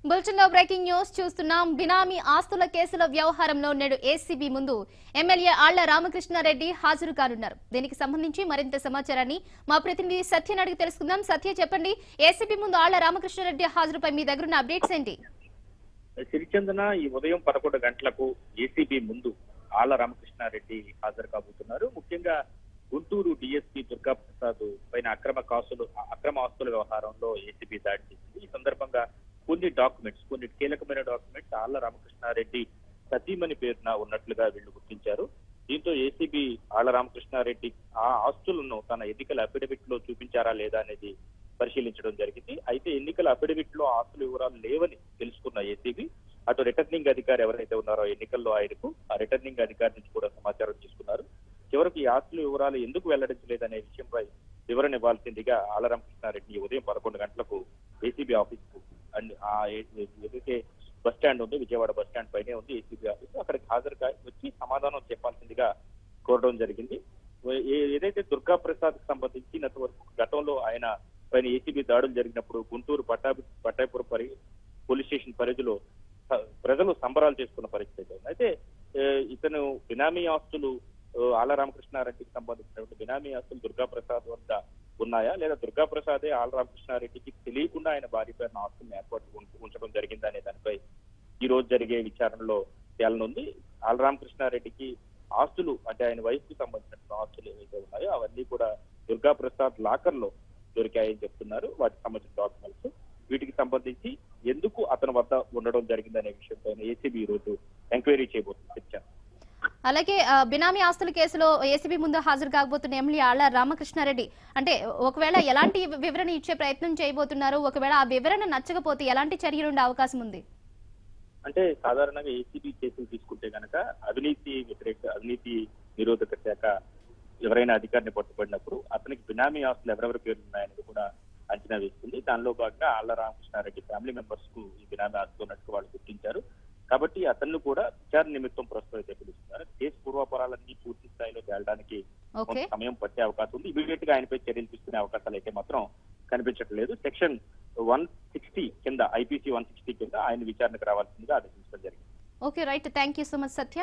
Bulletin లో breaking news చూస్తున్నాం బినామీ ఆస్తుల కేసుల వ్యవహారంలో నేడు ఏసీబీ ముందు ఎమ్మెల్యే ఆళ్ల రామకృష్ణారెడ్డి హాజరు కానున్నారు దీనికి సంబంధించి మరింత సమాచారాన్ని మా ప్రతినిధి సత్యని అడిగి తెలుసుకుందాం సత్య చెప్పండి ఏసీబీ ముందు ఆళ్ల రామకృష్ణారెడ్డి హాజరుపై మీ దగ్గర ఉన్న అప్డేట్స్ ఏంటి సిరిచందన ఈ ఉదయం పదకొండు గంటలకు ఏసీబీ ముందు ఆళ్ల రామకృష్ణారెడ్డి హాజరు కాబోతున్నారు ముఖ్యంగా గుంటూరు డిఎస్పీ దుర్గా ప్రసాద్ పైన అక్రమ కాసులు అక్రమ ఆస్తుల వ్యవహారంలో ఏసీబీ దాడి చేసింది ఈ సందర్భంగా కొన్ని డాక్యుమెంట్స్ కొన్ని కీలకమైన డాక్యుమెంట్స్ ఆళ్ల రామకృష్ణారెడ్డి సతీమణి పేరున ఉన్నట్లుగా వీళ్ళు గుర్తించారు దీంతో ఏసీబీ ఆళ్ల రామకృష్ణారెడ్డి ఆ ఆస్తులను తన ఎన్నికల అఫిడవిట్ లో చూపించారా లేదా అనేది పరిశీలించడం జరిగింది అయితే ఎన్నికల అఫిడవిట్ లో ఆస్తుల వివరాలు లేవని తెలుసుకున్న ఏసీబీ అటు రిటర్నింగ్ అధికారి ఎవరైతే ఉన్నారో ఎన్నికల్లో ఆయనకు ఆ రిటర్నింగ్ అధికారి నుంచి కూడా సమాచారం తీసుకున్నారు చివరికి ఈ ఆస్తుల వివరాలు ఎందుకు వెల్లడించలేదనే విషయంపై వివరణ ఇవ్వాల్సిందిగా ఆలరామకృష్ణారెడ్డి ఈ ఉదయం పదకొండు గంటలకు ఏసీబీ ఆఫీస్ కు అండ్ ఆ ఏ- ఏదైతే బస్ స్టాండ్ ఉంది విజయవాడ బస్ స్టాండ్ పైనే ఉంది ఏసీబీ ఆఫీస్ అక్కడికి హాజరు కా- వచ్చి సమాధానం చెప్పాల్సిందిగా కోరడం జరిగింది ఏ- ఏదైతే దుర్గా ప్రసాద్ కి సంబంధించినంత వరకు గతంలో ఆయన పైన ఏసీబీ దాడులు జరిగినప్పుడు గుంటూరు పట్టాభి పట్టాపురం పరి పోలీస్ స్టేషన్ పరిధిలో స- ప్రజలు సంబరాలు చేసుకున్న పరిస్థితి అయితే ఉంది. అయితే ఏ, ఇతను బినామీ ఆస్తులు ఆ, ఆళ్ల రామకృష్ణారెడ్డికి సంబంధించినటువంటి బినామీ ఆస్తులు దుర్గా ప్రసాద్ వద్ద ఉన్నాయా లేదా దుర్గా ప్రసాదే ఆళ్ల రామకృష్ణారెడ్డికి తెలియకుండా ఆయన భార్య పేరున ఆస్తులను ఏర్పాటు ఉంచ- ఉంచడం జరిగిందా అనే దానిపై ఈ రోజు జరిగే విచారణలో తేలనుంది ఆళ్ల రామకృష్ణారెడ్డికి ఆస్తులు అంటే ఆయన వయసుకు సంబంధించిన ఆస్తులు ఏవైతే ఉన్నాయో అవన్నీ కూడా దుర్గా ప్రసాద్ లాకర్ లో దొరికాయని చెప్తున్నారు వాటికి సంబంధించిన డాక్యుమెంట్స్ వీటికి సంబంధించి ఎందుకు అతని వద్ద ఉండడం జరిగిందనే విషయంపైన ఏసీబీ ఈ రోజు ఎంక్వైరీ చేయబోతుంది చర్చ అలాగే ఆ, బినామీ ఆస్తుల కేసులో ఏసీబీ ముందు హాజరు కాబోతున్న ఎమ్మెల్యే ఆళ్ల రామకృష్ణారెడ్డి అంటే ఒకవేళ ఎలాంటి వివరణ ఇచ్చే ప్రయత్నం చేయబోతున్నారు ఒకవేళ ఆ వివరణ నచ్చకపోతే ఎలాంటి చర్యలు ఉండే అవకాశం ఉంది అంటే సాధారణంగా ఏసీబీ కేసులు తీసుకుంటే గనక అవినీతి వ్యతిరేక అవినీతి నిరోధక శాఖ ఎవరైనా అధికారిని పట్టుబడినప్పుడు అతనికి బినామీ ఆస్తులు ఎవరెవరి పేర్లు ఉన్నాయనేది కూడా అంచనా వేస్తుంది దానిలో భాగంగా ఆళ్ల రామకృష్ణారెడ్డి ఫ్యామిలీ మెంబర్స్ కు ఈ బినామీ ఆస్తులు ఉన్నట్టు వాళ్ళు గుర్తించారు కాబట్టి అతన్ని కూడా విచారణ నిమిత్తం ప్రస్తుతం అయితే పిలుస్తున్నారు కేసు పూర్వాపరాలన్నీ పూర్తి స్థాయిలో తేలడానికి కొంత ఓకే సమయం పట్టే అవకాశం ఉంది ఇమీడియట్ గా ఆయనపై చర్యలు తీసుకునే అవకాశాలు అయితే మాత్రం కనిపించట్లేదు సెక్షన్ వన్ సిక్స్టీ కింద ఐపీసీ వన్ సిక్స్టీ కింద ఆయన విచారణకు రావాల్సిందిగా ఆదేశించడం జరిగింది okay right thank you so much Satya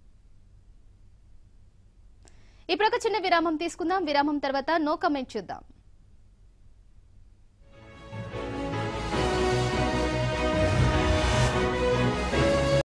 ఇప్పుడు ఒక చిన్న విరామం తీసుకుందాం విరామం తర్వాత నో కమెంట్ చూద్దాం